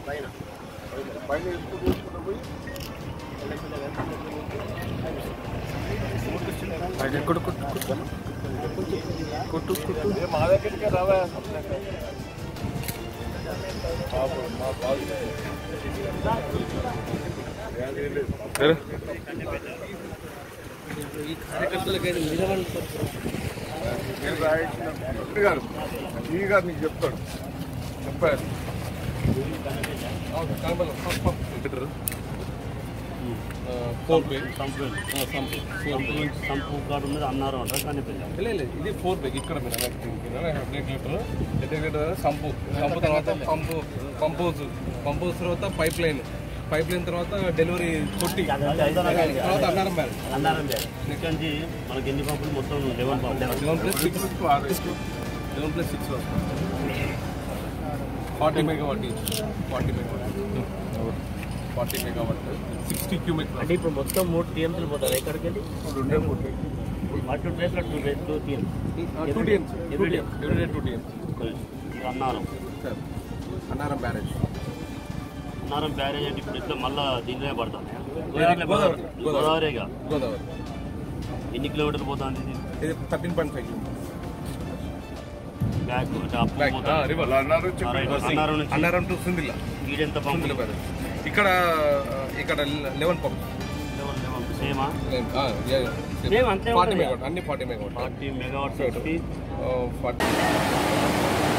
పైన పైన వేసుకుంటూ వేసుకుంటూ పోయి అది కొట్టు కొట్టు కొట్టు కొట్టు కొట్టు ఏ మా దగ్గరికి రావా పాపం, మా బాగు సరే నేను రాయించిన మంత్రి గారు ఈ గారు నీకు చెప్తాడు చెప్పారు ఫోన్ పే సంపు సంపు కాడు ఉన్నది అన్నారు అంటారు కానీ పెళ్ళాం లేదు ఇది ఫోర్ బ్యాగ్ ఇక్కడ మీరు break liter break liter sump sump తర్వాత పంపు పంపోజ్ పంపోజ్ తర్వాత పైప్ లైన్ పైప్ లైన్ తర్వాత డెలివరీ కొట్టి తర్వాత అన్నారం బ్యాగ్ అన్నారం ఇక్కడ నుంచి మనకి ఎన్ని పంపులు మొత్తం లెవెన్ పంపులు eleven plus six eleven plus six forty megawatt forty megawatt forty megawatt sixty cumec అంటే ఇప్పుడు మొత్తం మూడు టీఎంసీలు పోతారు ఎక్కడికి వెళ్ళి రెండే పుట్టి టూ డేస్లో two days two TM two TMs two TMs every day two TMs Annaram sir Annaram barrage Annaram barrage అంటే ఇప్పుడు ఇట్లా మళ్ళీ దీనిలోనే పడతాం గోదావరి. గోదావరిగా గోదావరి ఎన్ని కిలోమీటర్లు పోతుంది ఇది ఇది థర్టీన్ పాయింట్ ఫైవ్ బ్యాక్ అంటే అప్పు బ్యాక్ పోతుంది. రివర్ అన్నారు ఆ, రైట్. అన్నారం నుంచి అన్నారం టు సుందిల్ల ఈడెంత పంపులు సుందిల్ల బ్యారేజ్ ఇక్కడ ఇక్కడ లెవెన్ పంప్ లెవెన్ లెవెన్ సేమా Same అంతే ఫార్టీ ఉంటుందా? మెగావాట్ అన్ని ఫార్టీ మెగావాట్ ఫార్టీ మెగావాట్స్ వచ్చి ఫార్టీ